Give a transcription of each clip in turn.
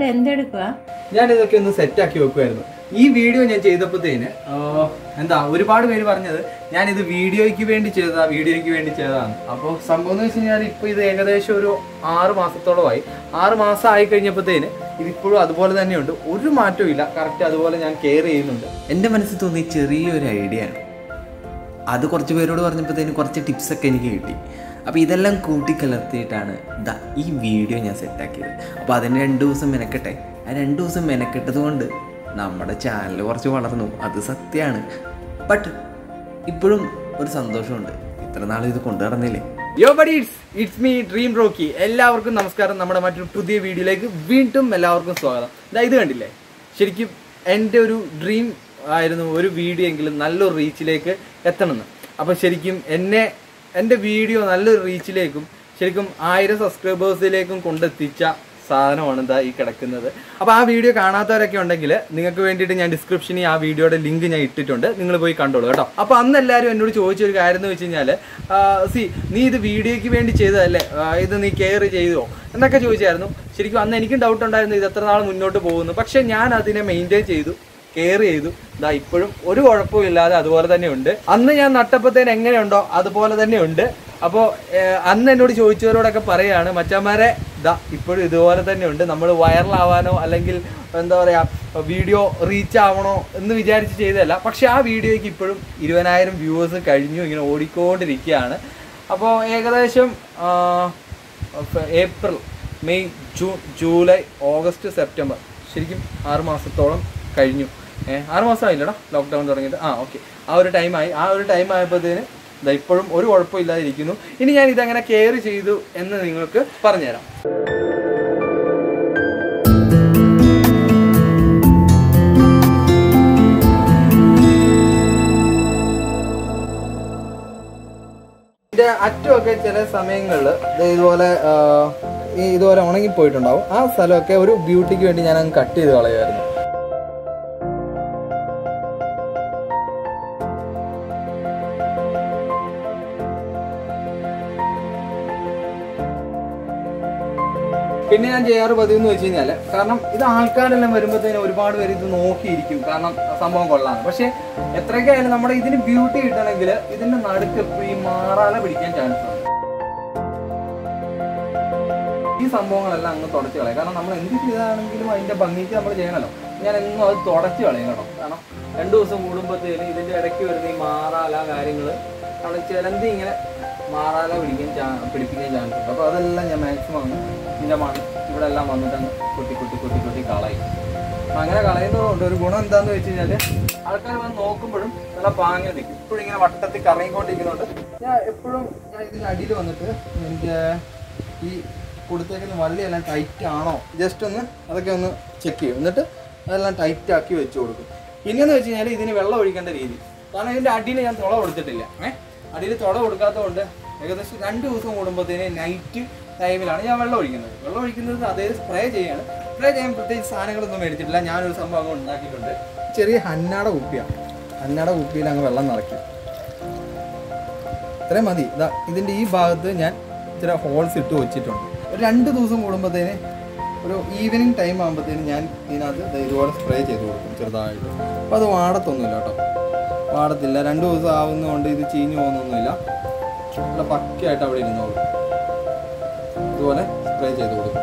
അവിടെ എന്തെടുക്കുക ഞാൻ ഇതൊക്കെ ഒന്ന് സെറ്റാക്കി വെക്കുമായിരുന്നു ഈ വീഡിയോ ഞാൻ ചെയ്തപ്പോഴത്തേന് എന്താ ഒരുപാട് പേര് പറഞ്ഞത് ഞാൻ ഇത് വീഡിയോയ്ക്ക് വേണ്ടി ചെയ്തതാ വീഡിയോയ്ക്ക് വേണ്ടി ചെയ്തതാണ് അപ്പോൾ സംഭവം എന്ന് വെച്ച് കഴിഞ്ഞാൽ ഇപ്പോൾ ഇത് ഏകദേശം ഒരു ആറ് മാസത്തോളമായി ആറ് മാസം ആയി കഴിഞ്ഞപ്പോഴത്തേന് ഇതിപ്പോഴും അതുപോലെ തന്നെയുണ്ട് ഒരു മാറ്റവും ഇല്ല കറക്റ്റ് അതുപോലെ ഞാൻ കെയർ ചെയ്യുന്നുണ്ട് എൻ്റെ മനസ്സിൽ തോന്നിയ ചെറിയൊരു ഐഡിയ ആണ് അത് കുറച്ച് പേരോട് പറഞ്ഞപ്പോഴത്തേന് കുറച്ച് ടിപ്സൊക്കെ എനിക്ക് കിട്ടി അപ്പോൾ ഇതെല്ലാം കൂട്ടിക്കലർത്തിയിട്ടാണ് ദാ ഈ വീഡിയോ ഞാൻ സെറ്റാക്കിയത് അപ്പോൾ അതിന് രണ്ട് ദിവസം മെനക്കെട്ടെ ആ രണ്ട് ദിവസം മെനക്കെട്ടത് കൊണ്ട് നമ്മുടെ ചാനൽ കുറച്ച് വളർന്നു അത് സത്യമാണ് ബട്ട് ഇപ്പോഴും ഒരു സന്തോഷമുണ്ട് ഇത്ര നാൾ ഇത് കൊണ്ടു നടന്നില്ലേ yo buddy it's it's me dream Rocky എല്ലാവർക്കും നമസ്കാരം നമ്മുടെ മറ്റൊരു പുതിയ വീഡിയോയിലേക്ക് വീണ്ടും എല്ലാവർക്കും സ്വാഗതം ഇതാ ഇത് കണ്ടില്ലേ ശരിക്കും എൻ്റെ ഒരു ഡ്രീം ആയിരുന്നു ഒരു വീഡിയോ എങ്കിലും നല്ലൊരു റീച്ചിലേക്ക് എത്തണമെന്ന് അപ്പോൾ ശരിക്കും എന്നെ എൻ്റെ വീഡിയോ നല്ലൊരു റീച്ചിലേക്കും ശരിക്കും ആയിരം സബ്സ്ക്രൈബേഴ്സിലേക്കും കൊണ്ടെത്തിച്ച സാധനമാണ് ഇതാ ഈ കിടക്കുന്നത് അപ്പോൾ ആ വീഡിയോ കാണാത്തവരൊക്കെ ഉണ്ടെങ്കിൽ നിങ്ങൾക്ക് വേണ്ടിയിട്ട് ഞാൻ ഡിസ്ക്രിപ്ഷനിൽ ആ വീഡിയോയുടെ ലിങ്ക് ഞാൻ ഇട്ടിട്ടുണ്ട് നിങ്ങൾ പോയി കണ്ടോളൂ കേട്ടോ അപ്പോൾ അന്ന് എല്ലാവരും എന്നോട് ചോദിച്ച ഒരു കാര്യം എന്ന് വെച്ച് കഴിഞ്ഞാൽ സി നീ ഇത് വീഡിയോയ്ക്ക് വേണ്ടി ചെയ്തതല്ലേ ആ, ഇത് നീ കെയർ ചെയ്തോ എന്നൊക്കെ ചോദിച്ചായിരുന്നു ശരിക്കും അന്ന് എനിക്കും ഡൗട്ട് ഉണ്ടായിരുന്നു ഇത് എത്ര നാൾ മുന്നോട്ട് പോകുന്നു പക്ഷേ ഞാൻ അതിനെ മെയിൻറ്റെയിൻ ചെയ്തു കെയർ ചെയ്തു ഇതാ ഇപ്പോഴും ഒരു കുഴപ്പവും ഇല്ലാതെ അതുപോലെ തന്നെ ഉണ്ട് അന്ന് ഞാൻ നട്ടപ്പത്തേന് എങ്ങനെയുണ്ടോ അതുപോലെ തന്നെ ഉണ്ട് അപ്പോൾ അന്ന് എന്നോട് ചോദിച്ചവരോടൊക്കെ പറയാണ് മച്ചന്മാരെ ഇതാ ഇപ്പോഴും ഇതുപോലെ തന്നെ ഉണ്ട് നമ്മൾ വൈറലാവാനോ അല്ലെങ്കിൽ എന്താ പറയുക വീഡിയോ റീച്ച് ആവണോ എന്ന് വിചാരിച്ച് ചെയ്തതല്ല പക്ഷെ ആ വീഡിയോയ്ക്ക് ഇപ്പോഴും ഇരുപതിനായിരം വ്യൂവേഴ്സ് കഴിഞ്ഞു ഇങ്ങനെ ഓടിക്കൊണ്ടിരിക്കുകയാണ് അപ്പോൾ ഏകദേശം ആ, April May June July August September ശരിക്കും ആറ് മാസത്തോളം കഴിഞ്ഞു ഏഹ് ആറ് മാസമായില്ലടാ ലോക്ക്ഡൗൺ തുടങ്ങിയിട്ട് ആ ഓക്കെ ആ ഒരു ടൈമായി ആ ഒരു ടൈം ആയപ്പോഴത്തേന് ഇതാ ഇപ്പോഴും ഒരു കുഴപ്പമില്ലാതെ ഇരിക്കുന്നു ഇനി ഞാൻ ഇതെങ്ങനെ കെയർ ചെയ്തു എന്ന് നിങ്ങൾക്ക് പറഞ്ഞുതരാം ഇതിന്റെ അറ്റമൊക്കെ ചില സമയങ്ങളിൽ ഇതുപോലെ ആ, ഈ ഇതുപോലെ ഉണങ്ങിപ്പോയിട്ടുണ്ടാവും ആ സ്ഥലമൊക്കെ ഒരു ബ്യൂട്ടിക്ക് വേണ്ടി ഞാൻ അങ്ങ് കട്ട് ചെയ്ത് കളയുമായിരുന്നു പിന്നെ ഞാൻ ചെയ്യാറ് പതിവ് എന്ന് വെച്ച് കഴിഞ്ഞാല് കാരണം ഇത് ആൾക്കാരെല്ലാം വരുമ്പോഴത്തേനും ഒരുപാട് പേര് ഇത് നോക്കിയിരിക്കും കാരണം സംഭവം കൊള്ളാണ് പക്ഷെ എത്രയൊക്കെ ആയാലും നമ്മുടെ ഇതിന് ബ്യൂട്ടി കിട്ടണമെങ്കിൽ ഇതിന്റെ നടുക്ക് എപ്പോഴും ഈ മാറാല പിടിക്കാൻ ചാൻസ് ഉണ്ട് ഈ സംഭവങ്ങളെല്ലാം അങ്ങ് തുടച്ച് കളയും കാരണം നമ്മൾ എന്ത് ചെയ്താണെങ്കിലും അതിന്റെ ഭംഗിക്ക് നമ്മൾ ചെയ്യണമല്ലോ ഞാൻ എന്നും അത് തുടച്ച് കളയും കേട്ടോ കാരണം രണ്ടു ദിവസം കൂടുമ്പോഴത്തേനും ഇതിന്റെ ഇടയ്ക്ക് വരുന്ന ഈ മാറാല കാര്യങ്ങൾ അവിടെ ചിലന്തി ഇങ്ങനെ മാറാല പിടിക്കാൻ ചാ- പിടിപ്പിക്കാൻ ചാൻസ് ഉണ്ട് അപ്പോൾ അതെല്ലാം ഞാൻ മാക്സിമം ഇതിന്റെ മണ്ണ് ഇവിടെ എല്ലാം വന്നിട്ട് അങ്ങ് കുട്ടി കുട്ടി കുട്ടി കുട്ടി കളയും അപ്പൊ അങ്ങനെ കളയുന്നതുകൊണ്ട് ഒരു ഗുണം എന്താന്ന് വെച്ച് കഴിഞ്ഞാല് ആൾക്കാർ വന്ന് നോക്കുമ്പോഴും നല്ല പാങ്ങ നിൽക്കും ഇപ്പോഴും ഇങ്ങനെ വട്ടത്തിൽ കറങ്ങിക്കൊണ്ടിരിക്കുന്നുണ്ട് ഞാൻ എപ്പോഴും ഞാൻ ഇതിന്റെ അടിയിൽ വന്നിട്ട് എനിക്ക് ഈ കൊടുത്തേക്കുന്ന വള്ളിയെല്ലാം ടൈറ്റ് ആണോ ജസ്റ്റ് ഒന്ന് അതൊക്കെ ഒന്ന് ചെക്ക് ചെയ്യും എന്നിട്ട് അതെല്ലാം ടൈറ്റ് ആക്കി വെച്ച് കൊടുക്കും പിന്നെന്ന് വെച്ച് കഴിഞ്ഞാൽ ഇതിന് വെള്ളം ഒഴിക്കേണ്ട രീതി കാരണം ഇതിന്റെ അടിയിൽ ഞാൻ തുള കൊടുത്തിട്ടില്ല ഏഹ് അടിയിൽ തുള കൊടുക്കാത്തതുകൊണ്ട് ഏകദേശം രണ്ട് ദിവസം കൂടുമ്പോഴത്തേന് നൈറ്റ് ടൈമിലാണ് ഞാൻ വെള്ളം ഒഴിക്കുന്നത് വെള്ളം ഒഴിക്കുന്നത് അതേ സ്പ്രേ ചെയ്യാണ് സ്പ്രേ ചെയ്യാൻ പ്രത്യേകിച്ച് സാധനങ്ങളൊന്നും മേടിച്ചിട്ടില്ല ഞാനൊരു സംഭവം അങ്ങ് ഉണ്ടാക്കിയിട്ടുണ്ട് ചെറിയ ഹന്നാട കുപ്പിയാണ് ഹന്നാട കുപ്പിയിൽ അങ്ങ് വെള്ളം നിറയ്ക്കും ഇത്രയും മതി ഇതാ ഇതിൻ്റെ ഈ ഭാഗത്ത് ഞാൻ ഇച്ചിരി ഹോൾസ് ഇട്ട് വെച്ചിട്ടുണ്ട് ഒരു രണ്ട് ദിവസം കൂടുമ്പോഴത്തേന് ഒരു ഈവനിങ് ടൈം ആകുമ്പോഴത്തേന് ഞാൻ ഇതിനകത്ത് ദേ ഇതുപോലെ സ്പ്രേ ചെയ്ത് കൊടുക്കും ചെറുതായിട്ട് അപ്പോൾ അത് വാടത്തൊന്നുമില്ല കേട്ടോ വാടത്തില്ല രണ്ട് ദിവസം ആവുന്നതുകൊണ്ട് ഇത് ചീഞ്ഞു പോകുന്നൊന്നുമില്ല നല്ല പക്കയായിട്ട് അവിടെ ഇരുന്നോളൂ ഇതുപോലെ സ്പ്രേ ചെയ്ത് കൊടുക്കും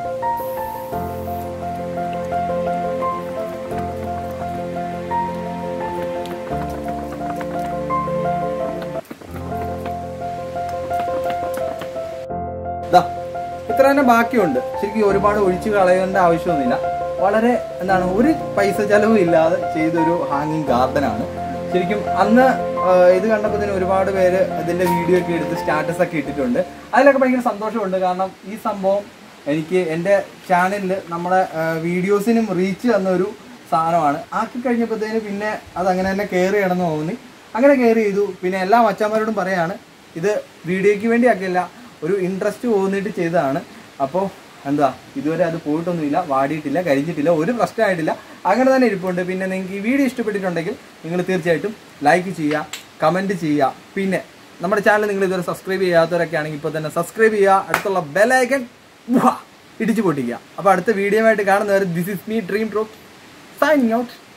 ദാ ഇത്ര തന്നെ ബാക്കിയുണ്ട് ശരിക്കും ഒരുപാട് ഒഴിച്ചു കളയേണ്ട ആവശ്യമൊന്നുമില്ല വളരെ എന്താണ് ഒരു പൈസ ചെലവും ഇല്ലാതെ ചെയ്തൊരു ഹാങ്ങിങ് ഗാർഡൻ ആണ് ശരിക്കും അന്ന് ആ, ഇത് കണ്ടപ്പോൾ തന്നെ ഒരുപാട് പേര് അതിന്റെ വീഡിയോ ഒക്കെ എടുത്ത് സ്റ്റാറ്റസ് ഒക്കെ ഇട്ടിട്ടുണ്ട് അതിലൊക്കെ ഭയങ്കര സന്തോഷമുണ്ട് കാരണം ഈ സംഭവം എനിക്ക് എൻ്റെ ചാനലിൽ നമ്മുടെ വീഡിയോസിനും റീച്ച് തന്ന ഒരു സാധനമാണ് ആക്കി കഴിഞ്ഞപ്പോഴത്തേന് പിന്നെ അത് അങ്ങനെ തന്നെ കെയർ ചെയ്യണമെന്ന് തോന്നി അങ്ങനെ കെയർ ചെയ്തു പിന്നെ എല്ലാ മച്ചാന്മാരോടും പറയാണ് ഇത് വീഡിയോയ്ക്ക് വേണ്ടി ആക്കിയല്ല ഒരു ഇൻട്രസ്റ്റ് തോന്നിയിട്ട് ചെയ്തതാണ് അപ്പോൾ എന്താ ഇതുവരെ അത് പോയിട്ടൊന്നുമില്ല വാടിയിട്ടില്ല കരിഞ്ഞിട്ടില്ല ഒരു പ്രശ്നമായിട്ടില്ല അങ്ങനെ തന്നെ ഇരിപ്പുണ്ട് പിന്നെ നിങ്ങൾക്ക് ഈ വീഡിയോ ഇഷ്ടപ്പെട്ടിട്ടുണ്ടെങ്കിൽ നിങ്ങൾ തീർച്ചയായിട്ടും ലൈക്ക് ചെയ്യുക കമൻറ്റ് ചെയ്യുക പിന്നെ നമ്മുടെ ചാനൽ നിങ്ങൾ ഇതുവരെ സബ്സ്ക്രൈബ് ചെയ്യാത്തവരൊക്കെ ആണെങ്കിൽ ഇപ്പോൾ തന്നെ സബ്സ്ക്രൈബ് ചെയ്യുക അടുത്തുള്ള ബെലൈക്കൻ ഇടിച്ചു പൊട്ടിക്കുക അപ്പോൾ അടുത്ത വീഡിയോ ആയിട്ട് കാണുന്നവരെ this is me dream drop signing out